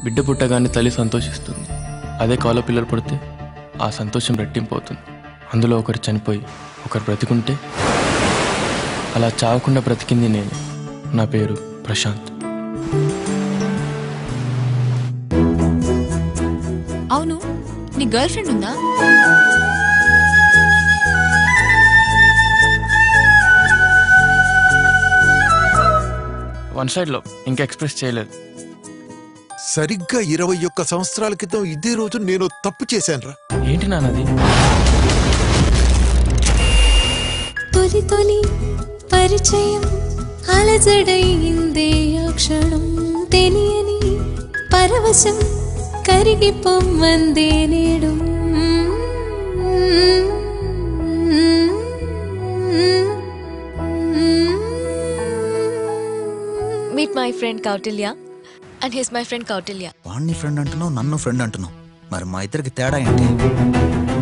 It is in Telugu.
బిడ్డ పుట్టగానే తల్లి సంతోషిస్తుంది అదే కాలో పిల్లలు పుడితే ఆ సంతోషం రెట్టింపు అవుతుంది అందులో ఒకరు చనిపోయి ఒకరు బ్రతికుంటే అలా చావకుండా బ్రతికింది నేను నా పేరు ప్రశాంత్ అవును నీ గర్ల్ ఫ్రెండ్ ఉందా వన్ సైడ్లో ఇంకా ఎక్స్ప్రెస్ చేయలేదు సరిగ్గా ఇరవై ఒక్క సంవత్సరాల క్రితం ఇదే రోజు నేను తప్పు చేశానురా ఏంటి నాన్నది తొలి తొలి పరిచయం అలజడైందే ఆ క్షణం తెలియని పరవశం కరిగిపోమ్మందే నేడు meet my friend Kautilya and his my friend Kautilya వాణ్ణి ఫ్రెండ్ అంటున్నావు నన్ను ఫ్రెండ్ అంటున్నావు మరి మా ఇద్దరికి తేడా ఏంటి